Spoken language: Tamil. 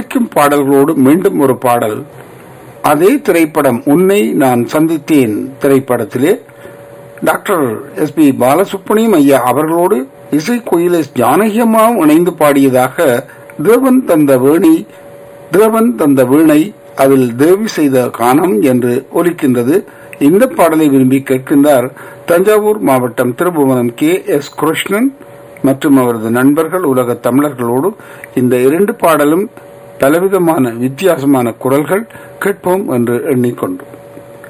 ஒலிக்கும் பாடல்களோடு மீண்டும் ஒரு பாடல் அதே திரைப்படம் உன்னை நான் சந்தித்தேன் திரைப்படத்திலே டாக்டர் எஸ் பி பாலசுப்ரமணியம் ஐயா அவர்களோடு இசை கோயில் எஸ் ஜானகியம்மாவும் இணைந்து பாடியதாக தேவன் தந்த வேணி தேவன் தந்த வீணை அதில் தேவி செய்த கானம் என்று ஒலிக்கின்றது இந்த பாடலை விரும்பி கேட்கின்றார் தஞ்சாவூர் மாவட்டம் திருபுவனம் கே எஸ் கிருஷ்ணன் மற்றும் அவரது நண்பர்கள் உலக தமிழர்களோடு இந்த இரண்டு பாடலும் பலவிதமான வித்தியாசமான குரல்கள் கேட்போம் என்று எண்ணிக்கொண்டோம்